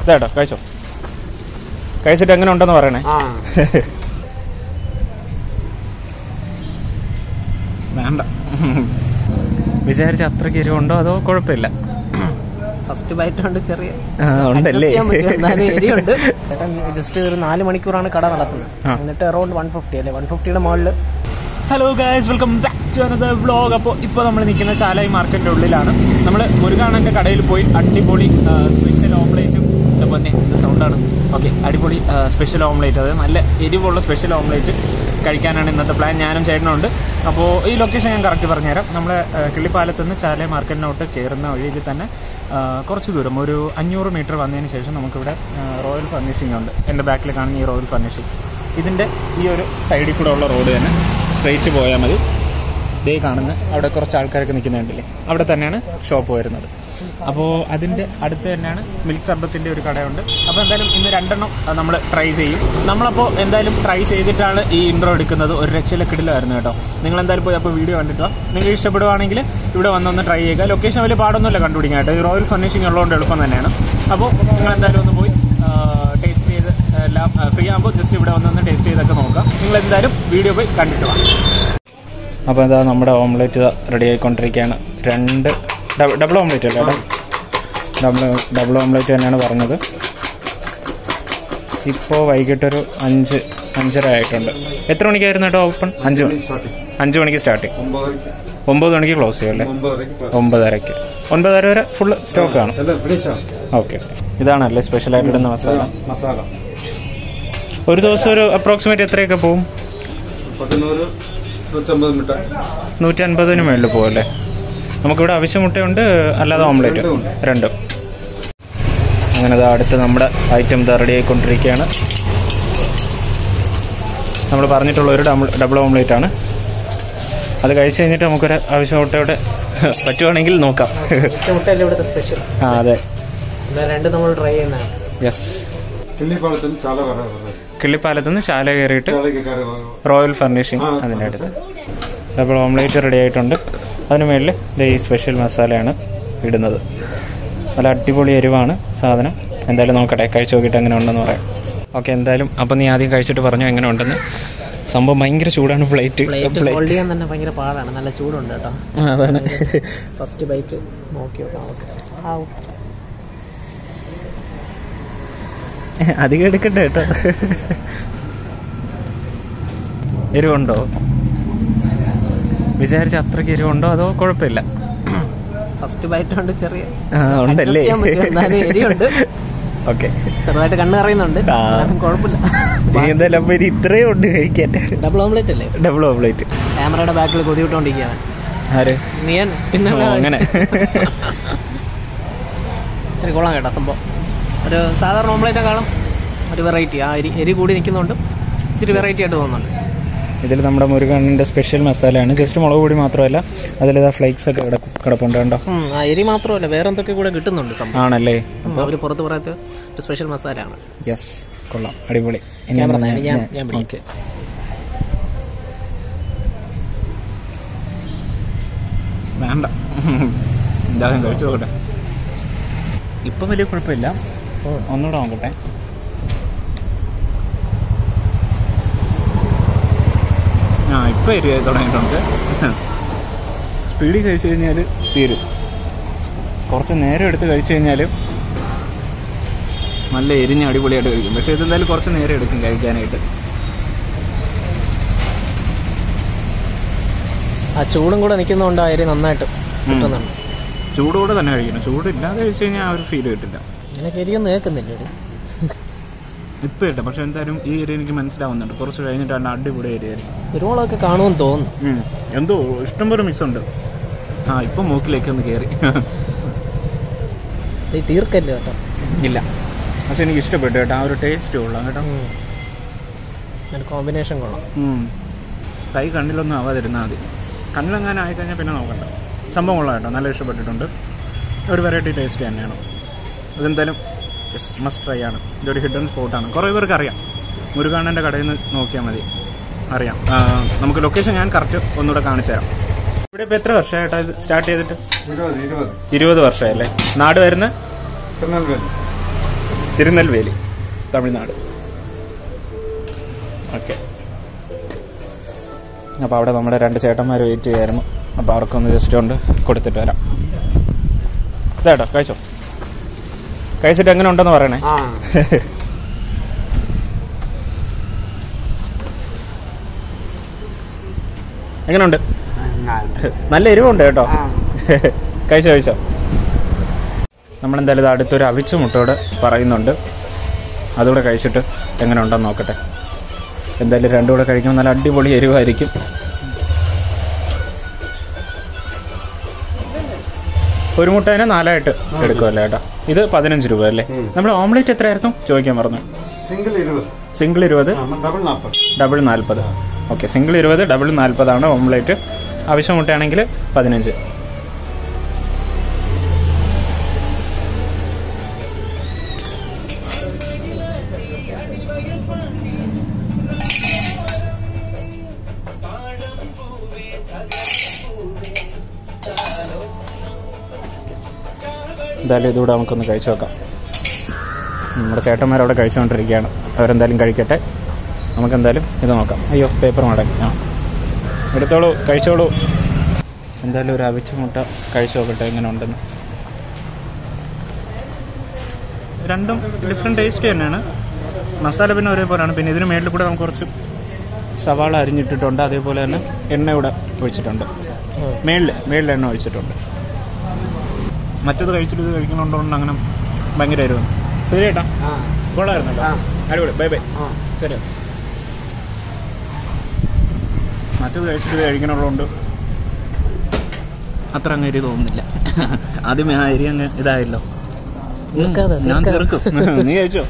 ഇതാട്ടോ കഴിച്ചോ കഴിച്ചിട്ട് എങ്ങനെ ഉണ്ടെന്ന് പറയണേ ആ വേണ്ട വിചാരിച്ച അത്രയ്ക്ക് എരിവുണ്ടോ അതോ കുഴപ്പമില്ല ഫസ്റ്റ് ബൈറ്റ് ഉണ്ട് ചെറിയ ആ, ഉണ്ടല്ലേ adjust ചെയ്യാൻ പറ്റും. എന്നാലും എരിയുണ്ട് ജസ്റ്റ് ഒരു നാല് മണിക്കൂറാണ് കട നടത്തുന്നത് ആ. എന്നിട്ട് അറൌണ്ട് വൺ ഫിഫ്റ്റി അല്ലേ വൺ ഫിഫ്റ്റിയുടെ മുകളിൽ hello guys welcome back to another vlog അപ്പോൾ ഇപ്പോൾ നമ്മൾ നിൽക്കുന്ന ചാലായി മാർക്കറ്റിൻ്റെ ഉള്ളിലാണ് നമ്മൾ മുരുകാണൻ്റെ കടയിൽ പോയി അടിപൊളി സ്പെഷ്യൽ ഓംലേറ്റും പൊന്നെ ഇത് സൗണ്ടാണ് ഓക്കെ അടിപൊളി സ്പെഷ്യൽ ഓംലേറ്റ് അത് നല്ല എരിവുള്ള സ്പെഷ്യൽ ഓംലേറ്റ് കഴിക്കാനാണ് ഇന്നത്തെ പ്ലാൻ ഞാനും ചേട്ടനുണ്ട് അപ്പോൾ ഈ ലൊക്കേഷൻ ഞാൻ കറക്റ്റ് പറഞ്ഞുതരാം നമ്മൾ കിള്ളിപ്പാലത്ത് നിന്ന് ചാലായി മാർക്കറ്റിനോട്ട് കയറുന്ന വഴിയിൽ തന്നെ ആ, കുറച്ച് ദൂരം ഒരു അഞ്ഞൂറ് മീറ്റർ വന്നതിന് ശേഷം നമുക്കിവിടെ ആ, റോയൽ ഫർണിഷിംഗ് ഉണ്ട് എൻ്റെ ബാക്കിൽ കാണുന്ന ഈ റോയൽ ഫർണിഷിംഗ് ഇതിൻ്റെ ഈ ഒരു സൈഡിൽ കൂടെ ഉള്ള റോഡ് തന്നെ സ്ട്രെയിറ്റ് പോയാൽ മതി ദേ കാണുന്ന അവിടെ കുറച്ച് ആൾക്കാരൊക്കെ നിൽക്കുന്നുണ്ടല്ലേ അവിടെ തന്നെയാണ് ഷോപ്പ് വരുന്നത് അപ്പോൾ അതിൻ്റെ അടുത്ത് തന്നെയാണ് മിൽക്ക് സർബത്തിൻ്റെ ഒരു കടയുണ്ട് അപ്പോൾ എന്തായാലും ഇന്ന് രണ്ടെണ്ണം നമ്മൾ ട്രൈ ചെയ്യും നമ്മളപ്പോൾ എന്തായാലും ട്രൈ ചെയ്തിട്ടാണ് ഈ ഇൻട്രോ എടുക്കുന്നത് ഒരു രക്ഷയിലക്കിടിലായിരുന്നു കേട്ടോ നിങ്ങൾ എന്തായാലും പോയി അപ്പോൾ വീഡിയോ കണ്ടിട്ടോ നിങ്ങൾക്ക് ഇഷ്ടപ്പെടുവാണെങ്കിൽ ഇവിടെ വന്നൊന്ന് ട്രൈ ചെയ്യുക ലൊക്കേഷൻ വലിയ പാടൊന്നുമില്ല കണ്ടുപിടിക്കാൻ കേട്ടോ ഈ റോയൽ ഫർണിഷിംഗ് ഉള്ളതുകൊണ്ട് എളുപ്പം തന്നെയാണ് അപ്പോൾ നിങ്ങൾ എന്തായാലും ഒന്ന് പോയി ടേസ്റ്റ് ചെയ്ത് എല്ലാം ഫ്രീ ആകുമ്പോൾ ജസ്റ്റ് ഇവിടെ വന്നൊന്ന് ടേസ്റ്റ് ചെയ്തൊക്കെ നോക്കാം നിങ്ങൾ എന്തായാലും വീഡിയോ പോയി കണ്ടിട്ട് വാ അപ്പോൾ ഇതാ നമ്മുടെ ഓംലെറ്റ് റെഡി ആയിക്കൊണ്ടിരിക്കുകയാണ് രണ്ട് ഡബിൾ ഓംലെറ്റ് അല്ലേ കേട്ടോ ഡബിൾ ഡബിൾ ഓംലെറ്റ് തന്നെയാണ് പറഞ്ഞത് ഇപ്പോൾ വൈകിട്ടൊരു അഞ്ച് അഞ്ചര ആയിട്ടുണ്ട് എത്ര മണിക്കായിരുന്നു കേട്ടോ ഓപ്പൺ അഞ്ച് മണി അഞ്ച് മണിക്ക് സ്റ്റാർട്ടിങ് ഒമ്പതരയ്ക്ക് ഒമ്പത് മണിക്ക് ക്ലോസ് ചെയ്യും അല്ലേ ഒമ്പതരയ്ക്ക് ഒമ്പതരയ്ക്ക് ഒൻപതര വരെ ഫുള്ള് സ്റ്റോക്ക് ആണ് എല്ലാം ഫിനിഷാണ് ഓക്കെ ഇതാണല്ലേ സ്പെഷ്യലായിട്ട് ഇടുന്ന മസാല മസാല ഒരു ദിവസം ഒരു അപ്രോക്സിമേറ്റ് എത്രയൊക്കെ പോവും പതിനൂറ് നൂറ്റമ്പത് മിനിറ്റ് നൂറ്റി അൻപതിന് മേളിൽ പോകും അല്ലേ നമുക്കിവിടെ ആവശ്യമുട്ടയുണ്ട് അല്ലാതെ ഓംലെറ്റ് രണ്ടും ഉണ്ട്. രണ്ടും അങ്ങനെ ദാ അടുത്ത് നമ്മുടെ ഐറ്റം ഇതാ റെഡി ആയിക്കൊണ്ടിരിക്കുകയാണ് നമ്മൾ പറഞ്ഞിട്ടുള്ള ഒരു ഡബിൾ ഡബിൾ ഓംലെറ്റ് ആണ് അത് കഴിച്ച് കഴിഞ്ഞിട്ട് നമുക്കൊരു ആവശ്യമുട്ടയോടെ പറ്റുവാണെങ്കിൽ നോക്കാം മുട്ടയല്ലേ ഇവിടുത്തെ സ്പെഷ്യൽ ആ അതെ രണ്ട് നമ്മൾ ട്രൈ ചെയ്യുന്നതാണ് യെസ് കിള്ളിപ്പാളത്തിന് చాలా വരാറുള്ളത് കിള്ളിപ്പാലത്തുനിന്ന് ശാല കയറിയിട്ട് ചാലയ്ക്ക് കയറി റോയൽ ഫർണിഷിംഗ് ആ, അതിൻ്റെ അടുത്ത് അപ്പോൾ ഓംലേറ്റ് റെഡി ആയിട്ടുണ്ട് അതിന് മുകളിൽ ദേ ഈ സ്പെഷ്യൽ മസാലയാണ് ഇടുന്നത് നല്ല അടിപൊളി എരിവാണ് സാധനം എന്തായാലും നോക്കട്ടെ കഴിച്ചു നോക്കിയിട്ട് എങ്ങനെ ഉണ്ടെന്ന് പറയാം ഓക്കെ എന്തായാലും അപ്പം നീ ആദ്യം കഴിച്ചിട്ട് പറഞ്ഞു എങ്ങനെ ഉണ്ടെന്ന് സംഭവം ഭയങ്കര ചൂടാണ് പ്ലേറ്റ് പ്ലേറ്റ് ഹോൾഡ് ചെയ്യാൻ തന്നെ ഭയങ്കര പാടാണ് നല്ല ചൂടുണ്ട് കേട്ടോ അതാണ് ഫസ്റ്റ് ബൈറ്റ് നോക്കി നോക്കാം ഓക്കെ ആവും അധികം എടുക്കട്ടെ കേട്ടോ എരിവുണ്ടോ വിചാരിച്ച അത്രയ്ക്ക് എരിവുണ്ടോ അതോ കുഴപ്പമില്ല ഫസ്റ്റ് ബൈറ്റ് ഉണ്ട് ചെറിയ ആ, ഉണ്ടല്ലേ Adjust ചെയ്യാൻ പറ്റും. എന്നാലും എരിയുണ്ട് ഓക്കെ ചെറുതായിട്ട് കണ്ണ് അറിയുന്നുണ്ട് ആ. എന്നാലും കുഴപ്പമില്ല നീ എന്തായാലും അപ്പൊ ഇനി ഇത്രയും ഉണ്ട് കഴിക്കാൻ ഡബിൾ ഓംലെറ്റ് അല്ലേ ഡബിൾ ഓംലേറ്റ് ക്യാമറയുടെ ബാക്കിൽ കൊതിവിട്ടോണ്ടിരിക്കുകയാണ് ആര് നീയൻ പിന്നെ ഓ, അങ്ങനെ ശരി കൊള്ളാം കേട്ടോ സംഭവം ഒരു സാധാരണ ഓംലെറ്റ് കാണും ഒരു വെറൈറ്റി ആ എരി എരി കൂടി നിൽക്കുന്നുണ്ട് ഇച്ചിരി വെറൈറ്റി ആയിട്ട് തോന്നുന്നുണ്ട് ഇതിൽ നമ്മുടെ മുരുകണ്ണിന്റെ സ്പെഷ്യൽ മസാലയാണ് ജസ്റ്റ് മുളക് പൊടി മാത്രമല്ല അതിലിതാ ഫ്ലേക്സ് ഒക്കെ കിട- കിടപ്പുണ്ട് കണ്ടോ ഉം, ആ എരി മാത്രമല്ല വേറെ എന്തൊക്കെ കൂടെ കിട്ടുന്നുണ്ട് സംഭവം ആണല്ലേ അവർ പുറത്ത് പറയാത്ത ഒരു സ്പെഷ്യൽ മസാലയാണ് യെസ് കൊള്ളാം അടിപൊളി ഇനി ക്യാമറ ഒന്ന് തന്നെ, ഞാൻ- ഞാൻ പിടിക്കാം. ഓക്കെ വേണ്ട എന്തായാലും കഴിച്ചു നോക്കട്ടെ ഇപ്പം വലിയ കുഴപ്പമില്ല ഒന്നുകൂടെ നോക്കട്ടെ ആ ഇപ്പം എരിയ തുടങ്ങിയിട്ടുണ്ട് സ്പീഡിൽ കഴിച്ചു കഴിഞ്ഞാൽ തീരും കുറച്ച് നേരം എടുത്ത് കഴിച്ചു കഴിഞ്ഞാൽ നല്ല എരിഞ്ഞ് അടിപൊളിയായിട്ട് കഴിക്കും പക്ഷേ ഇതെന്തായാലും കുറച്ച് നേരം എടുക്കും കഴിക്കാനായിട്ട് ആ ചൂടും കൂടെ നിൽക്കുന്നതുകൊണ്ട് ആ എരി നന്നായിട്ട് കിട്ടുന്നുണ്ട് ചൂടോടെ തന്നെ കഴിക്കണം ചൂടില്ലാതെ കഴിച്ചു കഴിഞ്ഞാൽ ആ ഒരു ഫീൽ കിട്ടില്ല എനിക്ക് എരിയൊന്നും കേൾക്കുന്നില്ല ഒരു ഇപ്പം ഇല്ല പക്ഷെ എന്തായാലും ഈ ഏരിയ എനിക്ക് മനസ്സിലാവുന്നുണ്ട് കുറച്ച് കഴിഞ്ഞിട്ട് നല്ല അടിപൊളി ഏരിയ ആയിരിക്കും കുരുമുളകൊക്കെ കാണുമെന്ന് തോന്നുന്നു ഉം. എന്തോ ഇഷ്ടംപോലെ മിക്സ് ഉണ്ട് ആ ഇപ്പം മൂക്കിലേക്ക് ഒന്ന് കയറി ഇത് തീർക്കല്ലേ കേട്ടോ ഇല്ല പക്ഷെ എനിക്ക് ഇഷ്ടപ്പെട്ടു കേട്ടോ ആ ഒരു ടേസ്റ്റ് കൊള്ളാം കേട്ടോ ഉം. ഒരു കോമ്പിനേഷൻ കൊള്ളാം ഉം. കൈ കണ്ണിലൊന്നും ആവാതിരുന്നാൽ മതി കണ്ണിലെങ്ങാനും ആയിക്കഴിഞ്ഞാൽ പിന്നെ നോക്കണ്ട സംഭവം കൊള്ളാം കേട്ടോ നല്ല ഇഷ്ടപ്പെട്ടിട്ടുണ്ട് ഒരു വെറൈറ്റി ടേസ്റ്റ് തന്നെയാണ് അതെന്തായാലും യെസ് മസ്റ്റ് ട്രൈ ആണ് ഇതൊരു ഹിഡൻ സ്പോട്ടാണ് കുറേ പേർക്ക് അറിയാം മുരുകാണൻ്റെ കടയിൽ നിന്ന് നോക്കിയാൽ മതി അറിയാം ആ, നമുക്ക് ലൊക്കേഷൻ ഞാൻ കറക്റ്റ് ഒന്നുകൂടെ കാണിച്ചു തരാം ഇവിടെ ഇപ്പോൾ എത്ര വർഷമായിട്ടാ ഇത് സ്റ്റാർട്ട് ചെയ്തിട്ട് ഇരുപത് ഇരുപത് ഇരുപത് വർഷമായല്ലേ നാട് വരുന്ന തിരുനെൽവേലി തിരുനെൽവേലി തമിഴ്നാട് ഓക്കെ അപ്പോൾ അവിടെ നമ്മുടെ രണ്ട് ചേട്ടന്മാർ വെയിറ്റ് ചെയ്യായിരുന്നു അപ്പോൾ അവർക്കൊന്ന് ജസ്റ്റ് കൊണ്ട് കൊടുത്തിട്ട് വരാം ഇതാട്ടോ കഴിച്ചോ കഴിച്ചിട്ട് എങ്ങനെ ഉണ്ടെന്ന് പറയണേ ആ എങ്ങനെയുണ്ട് നല്ല എരിവുണ്ട് കേട്ടോ കഴിച്ചോ കഴിച്ചോ നമ്മളെന്തായാലും ഇത് അടുത്തൊരു അവിച്ച മുട്ടയോട് പറയുന്നുണ്ട് അതുകൂടെ കഴിച്ചിട്ട് എങ്ങനെ ഉണ്ടെന്ന് നോക്കട്ടെ എന്തായാലും രണ്ടും കൂടെ കഴിക്കുമ്പോൾ നല്ല അടിപൊളി എരിവായിരിക്കും ഒരു മുട്ടേനെ നാലായിട്ട് എടുക്കുമല്ലേ ഏട്ടാ ഇത് പതിനഞ്ച് രൂപ അല്ലേ നമ്മുടെ ഓംലേറ്റ് എത്രയായിരുന്നു ചോദിക്കാൻ പറഞ്ഞു സിംഗിൾ ഇരുപത് സിംഗിൾ ഇരുപത് ആ, ഡബിൾ നാൽപ്പത് ഡബിൾ നാൽപ്പത് ഓക്കെ സിംഗിൾ ഇരുപത് ഡബിൾ നാൽപ്പതാണ് ഓംലേറ്റ് ആവശ്യം മുട്ടയാണെങ്കിൽ പതിനഞ്ച് എന്തായാലും ഇതുകൂടെ നമുക്കൊന്ന് കഴിച്ചു നോക്കാം നമ്മുടെ ചേട്ടന്മാരവിടെ കഴിച്ചുകൊണ്ടിരിക്കുകയാണ് അവരെന്തായാലും കഴിക്കട്ടെ നമുക്കെന്തായാലും ഇത് നോക്കാം അയ്യോ പേപ്പർ മടങ്ങി ആ എടുത്തോളൂ കഴിച്ചോളൂ എന്തായാലും ഒരു അവിച്ച മുട്ട കഴിച്ചു നോക്കട്ടെ എങ്ങനെ ഉണ്ടെന്ന് രണ്ടും ഡിഫറെൻറ്റ് ടേസ്റ്റ് തന്നെയാണ് മസാല പിന്നെ ഒരേപോലെയാണ് പിന്നെ ഇതിന് മേളിൽ കൂടെ നമുക്ക് കുറച്ച് സവാള അരിഞ്ഞിട്ടിട്ടുണ്ട് അതേപോലെ തന്നെ എണ്ണ ഇവിടെ ഒഴിച്ചിട്ടുണ്ട് മേളിൽ മേളിൽ എണ്ണ ഒഴിച്ചിട്ടുണ്ട് മറ്റത് കഴിച്ചിട്ട് ഇത് കഴിക്കണോണ്ട് അങ്ങനെ ഭയങ്കര എരിവാണ് ശരി ചേട്ടാ ആ കൊള്ളായിരുന്നല്ലോ ആ. അടിപൊളി ബൈ ബൈ ആ ശരി മറ്റത് കഴിച്ചിട്ട് ഇത് കഴിക്കണുള്ളതുകൊണ്ട് അത്ര അങ്ങ് എരി തോന്നുന്നില്ല ആദ്യമേ ആ എരി അങ്ങ് ഇതായല്ലോ ഉം, തീർക്കാതെ, ഞാൻ തീർക്കാതെ. തീർക്കും നീ കഴിച്ചോ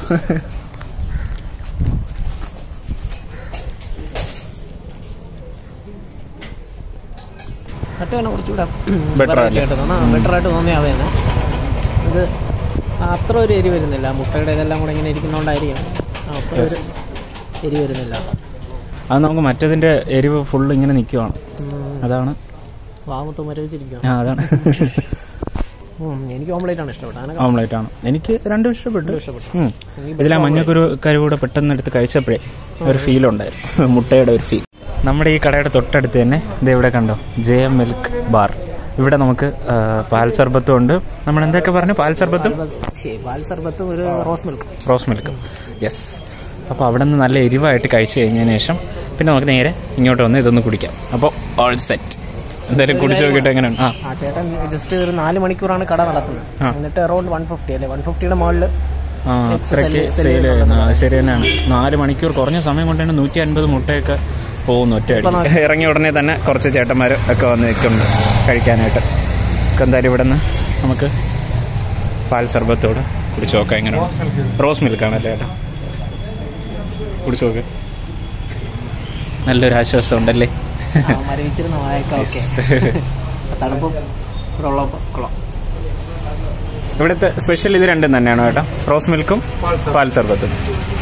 മറ്റേ കുറച്ചുകൂടെ Better variety അല്ലേ? ആയിട്ട് തോന്നാ ബെറ്റർ ആയിട്ട് തോന്നിയ അത് തന്നെ ഇത് അത്ര ഒരു എരി വരുന്നില്ല മുട്ടയുടെ ഇതെല്ലാം കൂടെ ഇങ്ങനെ ഇരിക്കുന്നതുകൊണ്ടായിരിക്കും അത്ര ഒരു എരി വരുന്നില്ല അത് നമുക്ക് മറ്റതിന്റെ എരിവ് ഫുള്ള് ഇങ്ങനെ നിൽക്കുവാണ് ഉം, അതാണ് വാമത്ത് മരവിച്ചിരിക്കുക ആ അതാണ് എനിക്ക് ഓംലേറ്റ് ആണ് ഇഷ്ടപ്പെട്ടത് അങ്ങനെ ഓംലേറ്റ് ആണ് എനിക്ക് രണ്ടും ഇഷ്ടപ്പെട്ടു ഇഷ്ടപ്പെട്ടു ഉം. ഇതിലാ മഞ്ഞക്കൊരു കരുകൂടെ പെട്ടെന്ന് എടുത്ത് കഴിച്ചപ്പോഴേ ഒരു ഫീൽ ഉണ്ടായിരുന്നു മുട്ടയുടെ ഒരു ഫീൽ നമ്മുടെ ഈ കടയുടെ തൊട്ടടുത്ത് തന്നെ ഇത് ഇവിടെ കണ്ടോ ജെ എം മിൽക്ക് ബാർ ഇവിടെ നമുക്ക് ആ, പാൽ സർബത്തും ഉണ്ട് നമ്മൾ എന്തൊക്കെ പറഞ്ഞു പാൽ സർബത്തും പാൽ സർബത്തും ഒരു റോസ് മിൽക്ക് റോസ് മിൽക്കും യെസ് അപ്പോൾ അവിടെ നിന്ന് നല്ല എരിവായിട്ട് കഴിച്ചു കഴിഞ്ഞതിന് ശേഷം പിന്നെ നമുക്ക് നേരെ ഇങ്ങോട്ട് വന്ന് ഇതൊന്ന് കുടിക്കാം അപ്പോൾ ഓൾ സെറ്റ് എന്തായാലും കുടിച്ചു നോക്കിയിട്ട് എങ്ങനെയാണ് ആ ആ ചേട്ടൻ ജസ്റ്റ് ഒരു നാല് മണിക്കൂറാണ് കട നടത്തുന്നത് ആ. എന്നിട്ട് അറൗണ്ട് വൺ ഫിഫ്റ്റി അല്ലേ വൺ ഫിഫ്റ്റിയുടെ മുകളിൽ ആ അത്രയ്ക്ക് സെയിൽ ശരി തന്നെയാണ് നാല് മണിക്കൂർ കുറഞ്ഞ സമയം കൊണ്ട് തന്നെ നൂറ്റി അൻപത് മുട്ടയൊക്കെ പോകുന്നു ഒറ്റയടി ഇറങ്ങിയ ഉടനെ തന്നെ കുറച്ച് ചേട്ടന്മാർ ഒക്കെ വന്ന് നിൽക്കുന്നുണ്ട് കഴിക്കാനായിട്ട് ഒക്കെ എന്തായാലും ഇവിടെ നിന്ന് നമുക്ക് പാൽ സർബത്തോട് കുടിച്ചു നോക്കാം എങ്ങനെയാണ് റോസ് മിൽക്കാണല്ലേ ചേട്ടാ കുടിച്ചു നോക്ക് നല്ലൊരു ആശ്വാസം ഉണ്ടല്ലേ മരവിച്ചിരുന്ന വായൊക്കെ ഓക്കെ തണുപ്പും ഇവിടെ ഉള്ളപ്പോൾ കൊള്ളാം ഇവിടുത്തെ സ്പെഷ്യൽ ഇത് രണ്ടും തന്നെയാണോ ചേട്ടാ റോസ് മിൽക്കും പാൽ സർബത്തും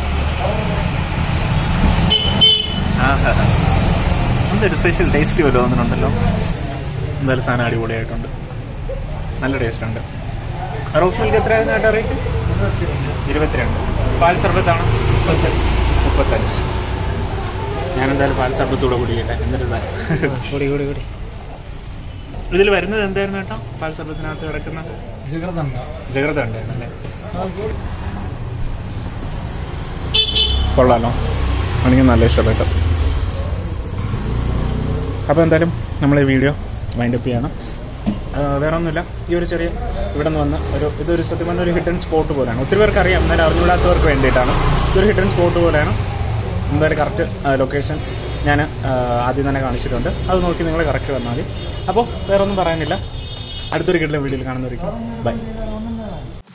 എന്തൊരു സ്പെഷ്യൽ ടേസ്റ്റ് പോലെ തോന്നുന്നുണ്ടല്ലോ എന്തായാലും സാധനം അടിപൊളിയായിട്ടുണ്ട് നല്ല ടേസ്റ്റ് ഉണ്ട് റോസ് മിൽക്ക് എത്രയായിരുന്നു ചേട്ടാ റേറ്റ് ഇരുപത്തിരണ്ട് പാൽ സർബത്താണ് മുപ്പത്തഞ്ച് ഞാനെന്തായാലും പാൽ സർബത്തൂടെ കുടിക്കട്ടെ എന്നിട്ട് ഇതാ. കൂടി കൂടി കൂടി ഇതിൽ വരുന്നത് എന്തായിരുന്നു കേട്ടോ പാൽ സർബത്തിനകത്ത് കിടക്കുന്ന ജഗ്രത ഉണ്ടായിരുന്നല്ലേ കൊള്ളാലോ എനിക്ക് നല്ല ഇഷ്ടപ്പെട്ടു അപ്പോൾ എന്തായാലും നമ്മൾ ഈ വീഡിയോ വൈൻഡപ്പ് ചെയ്യണം ആ, വേറെ ഒന്നുമില്ല ഈ ഒരു ചെറിയ ഇവിടെ നിന്ന് വന്ന് ഒരു ഇതൊരു സത്യം പറഞ്ഞ ഒരു ഹിഡൻ സ്പോട്ട് പോലെയാണ് ഒത്തിരി പേർക്ക് അറിയാം എന്നാലും അറിഞ്ഞില്ലാത്തവർക്ക് വേണ്ടിയിട്ടാണ് ഇതൊരു ഹിഡൻ സ്പോട്ട് പോലെയാണ് എന്തായാലും കറക്റ്റ് ലൊക്കേഷൻ ഞാൻ ആദ്യം തന്നെ കാണിച്ചിട്ടുണ്ട് അത് നോക്കി നിങ്ങൾ കറക്റ്റ് വന്നാൽ മതി അപ്പോൾ വേറെ ഒന്നും പറയാനില്ല അടുത്തൊരു കിട്ടുന്ന വീഡിയോയിൽ കാണുന്നവരിക്കും ബൈ